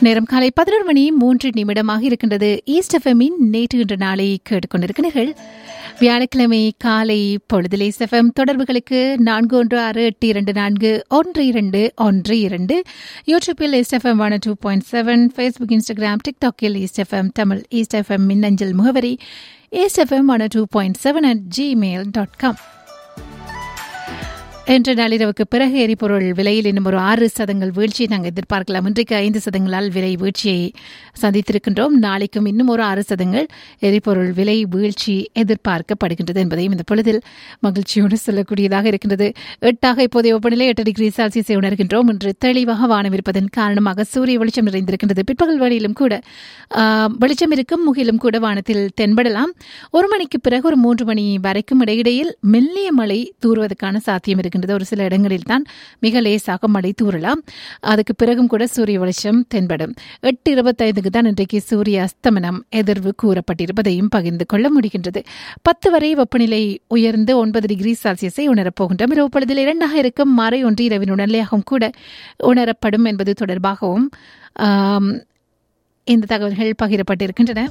நேரம் காலை பதினொரு மணி மூன்று நிமிடமாக இருக்கின்றது ஈஸ்ட் எஃப்எம்மின் நேற்று இன்று நாளை கேட்டுக்கொண்டிருக்கிறீர்கள் வியாழக்கிழமை காலை பொழுதில் ஈஸ்ட் எஃப்எம் தொடர்புகளுக்கு நான்கு ஒன்று ஆறு எட்டு இரண்டு நான்கு ஒன்று இரண்டு ஒன்று இரண்டு யூடியூப்பில் East FM one two point seven Facebook Instagram டிக்டாக்கில் East FM Tamil East FM மின்னஞ்சல் முகவரி East FM one two point seven at Gmail dot com இன்று நள்ளிரவுக்கு பிறகு எரிபொருள் விலையில் இன்னும் ஒரு ஆறு சதங்கள் வீழ்ச்சியை நாங்கள் எதிர்பார்க்கலாம் இன்றைக்கு ஐந்து சதங்களால் விலை வீழ்ச்சியை சந்தித்திருக்கின்றோம் நாளைக்கும் இன்னும் ஒரு ஆறு சதங்கள் எரிபொருள் விலை வீழ்ச்சி எதிர்பார்க்கப்படுகின்றது என்பதையும் இந்த பொழுதில் மகிழ்ச்சியோடு சொல்லக்கூடியதாக இருக்கின்றது எட்டாக இப்போதைய வெப்பநிலை எட்டு டிகிரி செல்சியஸை உணர்கின்றோம் இன்று தெளிவாக வானம் இருப்பதன் காரணமாக சூரிய வெளிச்சம் நிறைந்திருக்கின்றது பிற்பகல் வேளையிலும் கூட வெளிச்சம் இருக்கும் முகிலும் கூட வானத்தில் தென்படலாம் ஒரு மணிக்கு பிறகு ஒரு மூன்று மணி வரைக்கும் இடையிடையில் மெல்லிய மழை தூறுவதற்கான சாத்தியம் இருக்கு இருக்கின்றது ஒரு சில இடங்களில் தான் மிக லேசாக மழை தூறலாம் அதுக்கு பிறகும் கூட சூரிய வெளிச்சம் தென்படும் எட்டு இருபத்தைந்துக்கு தான் இன்றைக்கு சூரிய அஸ்தமனம் எதிர்வு கூறப்பட்டிருப்பதையும் பகிர்ந்து கொள்ள முடிகின்றது பத்து வரை வெப்பநிலை உயர்ந்து ஒன்பது டிகிரி செல்சியஸை உணரப்போகின்றோம் இரவு பொழுதில் இரண்டாக இருக்கும் மறை ஒன்று இரவின் உணர்லையாகவும் கூட உணரப்படும் என்பது தொடர்பாகவும் இந்த தகவல்கள் பகிரப்பட்டிருக்கின்றன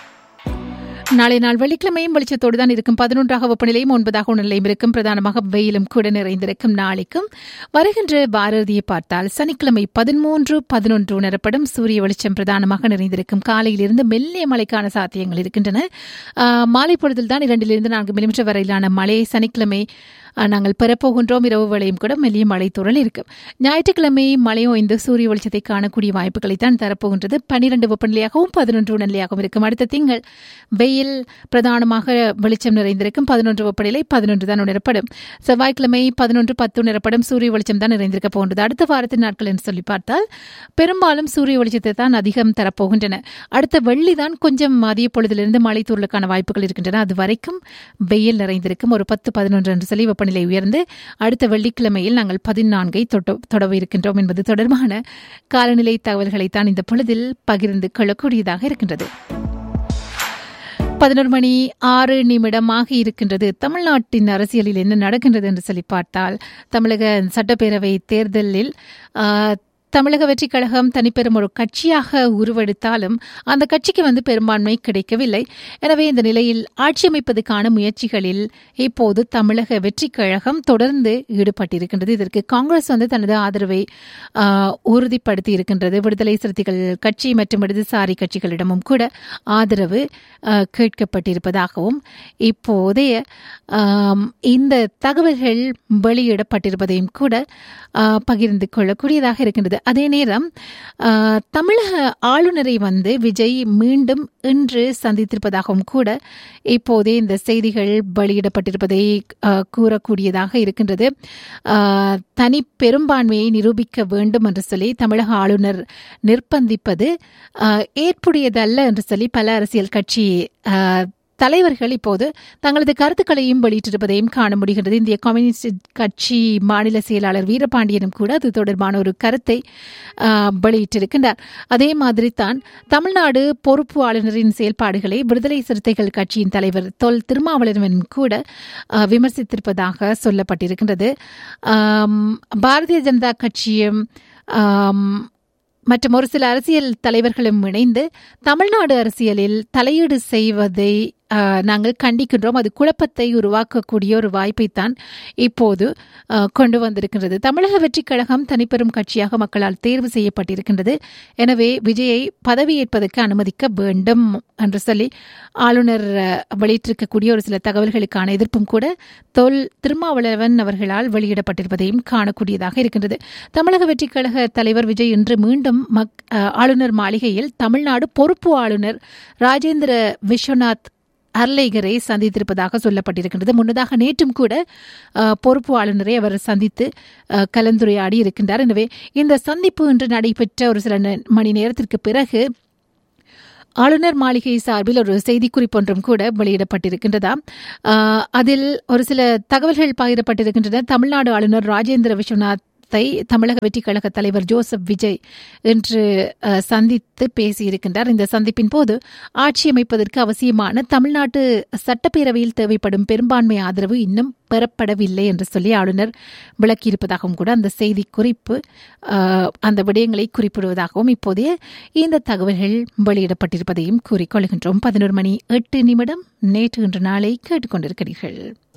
நாளை நாள் வெள்ளிக்கிழமையும் வெளிச்சத்தோடு தான் இருக்கும் பதினொன்றாக வெப்பநிலையும் ஒன்பதாக உணர்நிலையும் இருக்கும் பிரதானமாக வெயிலும் கூட நிறைந்திருக்கும் நாளைக்கும் வருகின்ற பாரதியை பார்த்தால் சனிக்கிழமை பதிமூன்று பதினொன்று உணரப்படும் சூரிய வெளிச்சம் பிரதானமாக நிறைந்திருக்கும் காலையிலிருந்து மெல்லிய மழைக்கான சாத்தியங்கள் இருக்கின்றன மாலை பொழுதில் தான் இரண்டிலிருந்து நான்கு மில்லிமீட்டர் வரையிலான மழை சனிக்கிழமை நாங்கள் பெறப்போகின்றோம் இரவு வேளையும் கூட மெல்லிய மழை துறல் இருக்கும் ஞாயிற்றுக்கிழமை மழை ஓய்ந்து சூரிய வெளிச்சத்தை காணக்கூடிய வாய்ப்புகளை தான் தரப்போகின்றது பன்னிரண்டு வெப்பநிலையாகவும் பதினொன்று உணர்நிலையாகவும் இருக்கும் அடுத்த திங்கள் வெயில் பிரதானமாக வெளிச்சம் நிறைந்திருக்கும் பதினொன்று வெப்பநிலை பதினொன்று தான் உணரப்படும் செவ்வாய்க்கிழமை பதினொன்று பத்து உணரப்படும் சூரிய வெளிச்சம் தான் நிறைந்திருக்க போகின்றது அடுத்த வாரத்தின் நாட்கள் என்று சொல்லி பார்த்தால் பெரும்பாலும் சூரிய வெளிச்சத்தை தான் அதிகம் தரப்போகின்றன அடுத்த வெள்ளி தான் கொஞ்சம் மதிய பொழுதிலிருந்து மழை தூரலுக்கான வாய்ப்புகள் இருக்கின்றன அது வரைக்கும் வெயில் நிறைந்திருக்கும் ஒரு பத்து பதினொன்று என்று சொல்லி வெப்பநிலை உயர்ந்து அடுத்த வெள்ளிக்கிழமையில் நாங்கள் பதினான்கை தொடவ இருக்கின்றோம் என்பது தொடர்பான காலநிலை தகவல்களை தான் இந்த பொழுதில் பகிர்ந்து கொள்ளக்கூடியதாக இருக்கின்றது பதினொரு மணி ஆறு நிமிடமாக இருக்கின்றது தமிழ்நாட்டின் அரசியலில் என்ன நடக்கின்றது என்று சொல்லி பார்த்தால் தமிழக சட்டப்பேரவை தேர்தலில் தமிழக வெற்றிக் கழகம் தனிப்பெரும் ஒரு கட்சியாக உருவெடுத்தாலும் அந்த கட்சிக்கு வந்து பெரும்பான்மை கிடைக்கவில்லை எனவே இந்த நிலையில் ஆட்சி அமைப்பதற்கான முயற்சிகளில் இப்போது தமிழக வெற்றிக் கழகம் தொடர்ந்து ஈடுபட்டிருக்கின்றது இதற்கு காங்கிரஸ் வந்து தனது ஆதரவை உறுதிப்படுத்தி இருக்கின்றது விடுதலை சிறுத்தைகள் கட்சி மற்றும் இடதுசாரி கட்சிகளிடமும் கூட ஆதரவு கேட்கப்பட்டிருப்பதாகவும் இப்போதைய இந்த தகவல்கள் வெளியிடப்பட்டிருப்பதையும் கூட பகிர்ந்து கொள்ளக்கூடியதாக இருக்கின்றது அதே நேரம் தமிழக ஆளுநரை வந்து விஜய் மீண்டும் இன்று சந்தித்திருப்பதாகவும் கூட இப்போதே இந்த செய்திகள் வெளியிடப்பட்டிருப்பதை கூறக்கூடியதாக இருக்கின்றது தனி பெரும்பான்மையை நிரூபிக்க வேண்டும் என்று சொல்லி தமிழக ஆளுநர் நிர்பந்திப்பது ஏற்புடையதல்ல என்று சொல்லி பல அரசியல் கட்சி தலைவர்கள் இப்போது தங்களது கருத்துக்களையும் வெளியிட்டிருப்பதையும் காண முடிகின்றது இந்திய கம்யூனிஸ்ட் கட்சி மாநில செயலாளர் வீரபாண்டியனும் கூட அது தொடர்பான ஒரு கருத்தை வெளியிட்டிருக்கின்றார் அதே மாதிரி தான் தமிழ்நாடு பொறுப்பு ஆளுநரின் செயல்பாடுகளை விடுதலை சிறுத்தைகள் கட்சியின் தலைவர் தொல் திருமாவளவனும் கூட விமர்சித்திருப்பதாக சொல்லப்பட்டிருக்கின்றது பாரதிய ஜனதா கட்சியும் மற்றும் ஒரு சில அரசியல் தலைவர்களும் இணைந்து தமிழ்நாடு அரசியலில் தலையீடு செய்வதை நாங்கள் கண்டிக்கின்றோம் அது குழப்பத்தை உருவாக்கக்கூடிய ஒரு வாய்ப்பைத்தான் இப்போது கொண்டு வந்திருக்கின்றது தமிழக வெற்றிக் கழகம் தனிப்பெரும் கட்சியாக மக்களால் தேர்வு செய்யப்பட்டிருக்கின்றது எனவே விஜயை பதவியேற்பதற்கு அனுமதிக்க வேண்டும் என்று சொல்லி ஆளுநர் வெளியிட்டிருக்கக்கூடிய ஒரு சில தகவல்களுக்கான எதிர்ப்பும் கூட தொல் திருமாவளவன் அவர்களால் வெளியிடப்பட்டிருப்பதையும் காணக்கூடியதாக இருக்கின்றது தமிழக வெற்றிக் கழக தலைவர் விஜய் இன்று மீண்டும் மக் ஆளுநர் மாளிகையில் தமிழ்நாடு பொறுப்பு ஆளுநர் ராஜேந்திர விஸ்வநாத் அர்லேகரை சந்தித்திருப்பதாக சொல்லப்பட்டிருக்கின்றது முன்னதாக நேற்றும் கூட பொறுப்பு ஆளுநரை அவர் சந்தித்து கலந்துரையாடி இருக்கின்றார் எனவே இந்த சந்திப்பு இன்று நடைபெற்ற ஒரு சில மணி நேரத்திற்கு பிறகு ஆளுநர் மாளிகை சார்பில் ஒரு செய்திக்குறிப்பு ஒன்றும் கூட வெளியிடப்பட்டிருக்கின்றதா அதில் ஒரு சில தகவல்கள் பகிரப்பட்டிருக்கின்றன தமிழ்நாடு ஆளுநர் ராஜேந்திர விஸ்வநாத் த்தை தமிழக வெற்றி கழக தலைவர் ஜோசப் விஜய் இன்று அஹ், சந்தித்து பேசியிருக்கின்றார் இந்த சந்திப்பின் போது ஆட்சி அமைப்பதற்கு அவசியமான தமிழ்நாட்டு சட்டப்பேரவையில் தேவைப்படும் பெரும்பான்மை ஆதரவு இன்னும் பெறப்படவில்லை என்று சொல்லி ஆளுநர் விளக்கியிருப்பதாகவும் கூட அந்த செய்தி குறிப்பு அஹ், அந்த விடயங்களை குறிப்பிடுவதாகவும் இப்போதைய இந்த தகவல்கள் வெளியிடப்பட்டிருப்பதையும் கூறிக்கொள்கின்றோம் பதினோரு மணி எட்டு நிமிடம் நேற்று இன்று நாளை கேட்டுக்கொண்டிருக்கிறீர்கள்